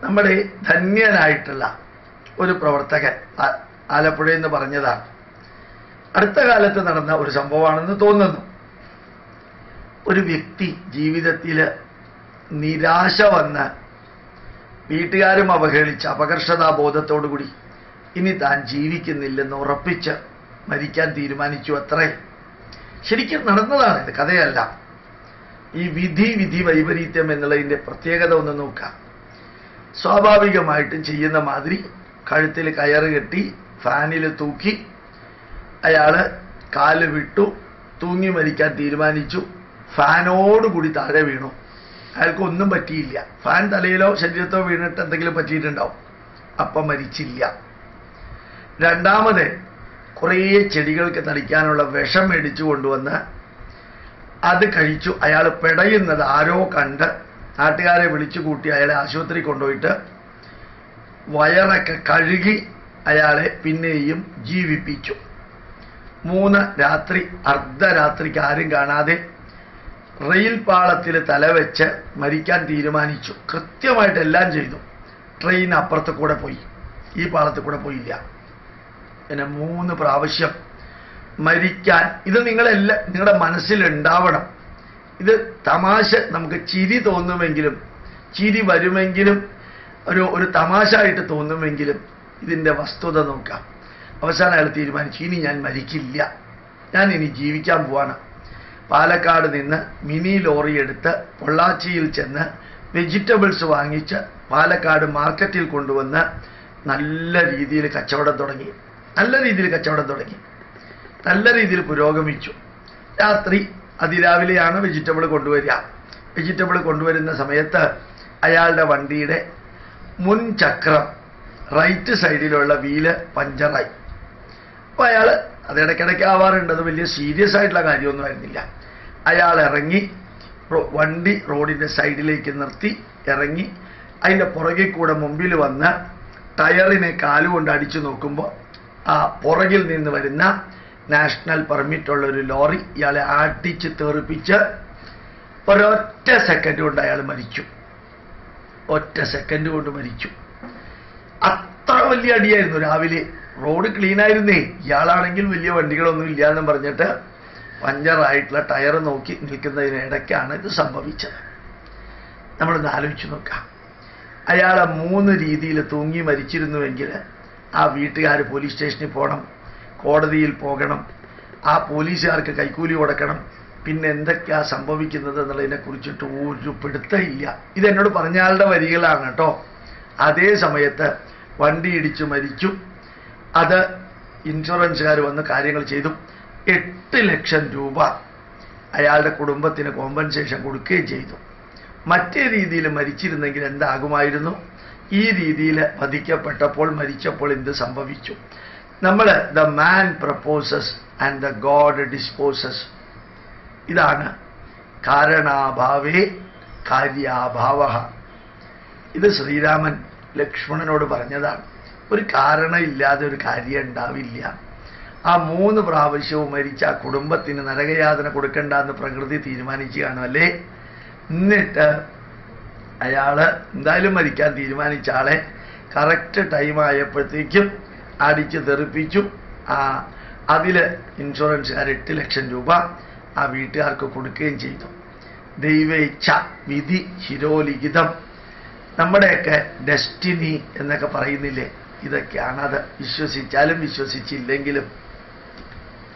നമ്മുടെ ധന്യനായിട്ടുള്ള ഒരു പ്രവർത്തകൻ ആ- ആലപ്പുഴയിൽ നിന്ന് പറഞ്ഞതാണ് അടുത്ത കാലത്ത് നടന്ന ഒരു സംഭവമാണെന്ന് തോന്നുന്നു ഒരു വ്യക്തി ജീവിതത്തിൽ നിരാശ വന്ന് വീട്ടുകാരും അവഹേളിച്ച് അപകർഷതാബോധത്തോടുകൂടി ഇനി താൻ ജീവിക്കുന്നില്ലെന്ന് ഉറപ്പിച്ച് മരിക്കാൻ തീരുമാനിച്ചു അത്രേ ശരിക്കും നടന്നതാണ് ഇത് കഥയല്ല ഈ വിധി വിധി വൈപരീത്യം എന്നുള്ളതിൻ്റെ പ്രത്യേകത ഒന്ന് നോക്കാം സ്വാഭാവികമായിട്ടും ചെയ്യുന്ന മാതിരി കഴുത്തിൽ കയറ് കെട്ടി ഫാനിൽ തൂക്കി അയാള് കാല് വിട്ടു തൂങ്ങി മരിക്കാൻ തീരുമാനിച്ചു ഫാനോടുകൂടി താഴെ വീണു അയാൾക്ക് ഒന്നും പറ്റിയില്ല ഫാൻ തലയിലോ ശരീരത്തോ വീണിട്ട് എന്തെങ്കിലും പറ്റിയിട്ടുണ്ടാവും അപ്പം മരിച്ചില്ല രണ്ടാമത് കുറേ ചെടികൾക്ക് തളിക്കാനുള്ള വിഷം മേടിച്ചു കൊണ്ടുവന്ന് അത് കഴിച്ചു അയാൾ പിടയുന്നത് ആരോ കണ്ട് നാട്ടുകാരെ വിളിച്ചു കൂട്ടി അയാളെ ആശുപത്രി കൊണ്ടുപോയിട്ട് വയറൊക്കെ കഴുകി അയാളെ പിന്നെയും ജീവിപ്പിച്ചു മൂന്ന് രാത്രി അർദ്ധരാത്രിക്ക് ആരും കാണാതെ റെയിൽ പാളത്തിൽ തലവെച്ച് മരിക്കാൻ തീരുമാനിച്ചു കൃത്യമായിട്ട് എല്ലാം ചെയ്തു ട്രെയിൻ അപ്പുറത്ത് കൂടെ പോയി ഈ പാളത്തിൽ കൂടെ പോയില്ല പിന്നെ മൂന്ന് പ്രാവശ്യം മരിക്കാൻ ഇത് നിങ്ങളെല്ലാം നിങ്ങളുടെ മനസ്സിലുണ്ടാവണം ഇത് തമാശ നമുക്ക് ചിരി തോന്നുമെങ്കിലും ചിരി വരുമെങ്കിലും ഒരു ഒരു തമാശ ആയിട്ട് തോന്നുമെങ്കിലും ഇതിൻ്റെ വസ്തുത നോക്കാം അവസാനം അയാൾ തീരുമാനിച്ചു ഇനി ഞാൻ മരിക്കില്ല ഞാൻ ഇനി ജീവിക്കാൻ പോവാണ് പാലക്കാട് നിന്ന് മിനി ലോറി എടുത്ത് പൊള്ളാച്ചിയിൽ ചെന്ന് വെജിറ്റബിൾസ് വാങ്ങിച്ച് പാലക്കാട് മാർക്കറ്റിൽ കൊണ്ടുവന്ന് നല്ല രീതിയിൽ കച്ചവടം തുടങ്ങി നല്ല രീതിയിൽ കച്ചവടം തുടങ്ങി നല്ല രീതിയിൽ പുരോഗമിച്ചു രാത്രി അതിരാവിലെയാണ് വെജിറ്റബിൾ കൊണ്ടുവരിക വെജിറ്റബിൾ കൊണ്ടുവരുന്ന സമയത്ത് അയാളുടെ വണ്ടിയുടെ മുൻ ചക്രം റൈറ്റ് സൈഡിലുള്ള വീല് പഞ്ചറായി അപ്പോൾ അയാൾ അത് ഇടയ്ക്കിടയ്ക്ക് ആവാറുണ്ട് അത് വലിയ സീരിയസ് ആയിട്ടുള്ള കാര്യമൊന്നും ആയിരുന്നില്ല അയാൾ ഇറങ്ങി റോ- വണ്ടി റോഡിൻ്റെ സൈഡിലേക്ക് നിർത്തി ഇറങ്ങി അതിൻ്റെ പുറകിൽ കൂടെ മുമ്പിൽ വന്ന് ടയറിനെ കാലുകൊണ്ട് അടിച്ചു നോക്കുമ്പോൾ ആ പുറകിൽ നിന്ന് വരുന്ന നാഷണൽ പെർമിറ്റ് ഉള്ള ഒരു ലോറി ഇയാളെ ആട്ടിച്ച് തെറിപ്പിച്ച് ഒരൊറ്റ സെക്കൻഡ് കൊണ്ട് അയാൾ മരിച്ചു ഒറ്റ സെക്കൻഡ് കൊണ്ട് മരിച്ചു അത്ര വലിയ അടിയായിരുന്നു രാവിലെ റോഡ് ക്ലീൻ ആയിരുന്നേ ഇയാളാണെങ്കിൽ വലിയ വണ്ടികളൊന്നും ഇല്ല എന്നും പറഞ്ഞിട്ട് പഞ്ചറായിട്ടുള്ള ടയർ നോക്കി നിൽക്കുന്നതിനിടയ്ക്കാണ് ഇത് സംഭവിച്ചത് നമ്മളൊന്ന് ആലോചിച്ച് നോക്കാം അയാളെ മൂന്ന് രീതിയിൽ തൂങ്ങി മരിച്ചിരുന്നുവെങ്കിൽ ആ വീട്ടുകാർ പോലീസ് സ്റ്റേഷനിൽ പോകണം കോടതിയിൽ പോകണം ആ പോലീസുകാർക്ക് കൈക്കൂലി കൊടുക്കണം പിന്നെ എന്തൊക്കെയാ സംഭവിക്കുന്നത് എന്നുള്ളതിനെ കുറിച്ചിട്ട് ഒരു പിടുത്തമില്ല ഇതെന്നോട് പറഞ്ഞയാളുടെ വരികളാണ് കേട്ടോ അതേ സമയത്ത് വണ്ടി ഇടിച്ചു മരിച്ചു അത് ഇൻഷുറൻസുകാർ വന്ന് കാര്യങ്ങൾ ചെയ്തു എട്ട് ലക്ഷം രൂപ അയാളുടെ കുടുംബത്തിന് കോമ്പൻസേഷൻ കൊടുക്കുകയും ചെയ്തു മറ്റേ രീതിയിൽ മരിച്ചിരുന്നെങ്കിൽ എന്താകുമായിരുന്നു ഈ രീതിയിൽ വധിക്കപ്പെട്ടപ്പോൾ മരിച്ചപ്പോൾ എന്ത് സംഭവിച്ചു നമ്മൾ the man proposes and the God disposes ഇതാണ് കാരണാഭാവേ കാര്യാഭാവ ഇത് ശ്രീരാമൻ ലക്ഷ്മണനോട് പറഞ്ഞതാണ് ഒരു കാരണമില്ലാതെ ഒരു കാര്യം ഉണ്ടാവില്ല ആ മൂന്ന് പ്രാവശ്യവും മരിച്ച ആ കുടുംബത്തിന് നരകയാതന കൊടുക്കണ്ട എന്ന് പ്രകൃതി തീരുമാനിച്ചു കാണും അല്ലേ എന്നിട്ട് അയാള് എന്തായാലും മരിക്കാൻ തീരുമാനിച്ച ആളെ കറക്റ്റ് ടൈം ആയപ്പോഴത്തേക്കും അടിച്ച് തെറിപ്പിച്ചു ആ അതിൽ ഇൻഷുറൻസുകാർ എട്ട് ലക്ഷം രൂപ ആ വീട്ടുകാർക്ക് കൊടുക്കുകയും ചെയ്തു ദൈവേച്ഛ വിധി ശിരോലിഖിതം നമ്മുടെയൊക്കെ ഡെസ്റ്റിനി എന്നൊക്കെ പറയുന്നില്ലേ ഇതൊക്കെയാണ് അത് വിശ്വസിച്ചാലും വിശ്വസിച്ചില്ലെങ്കിലും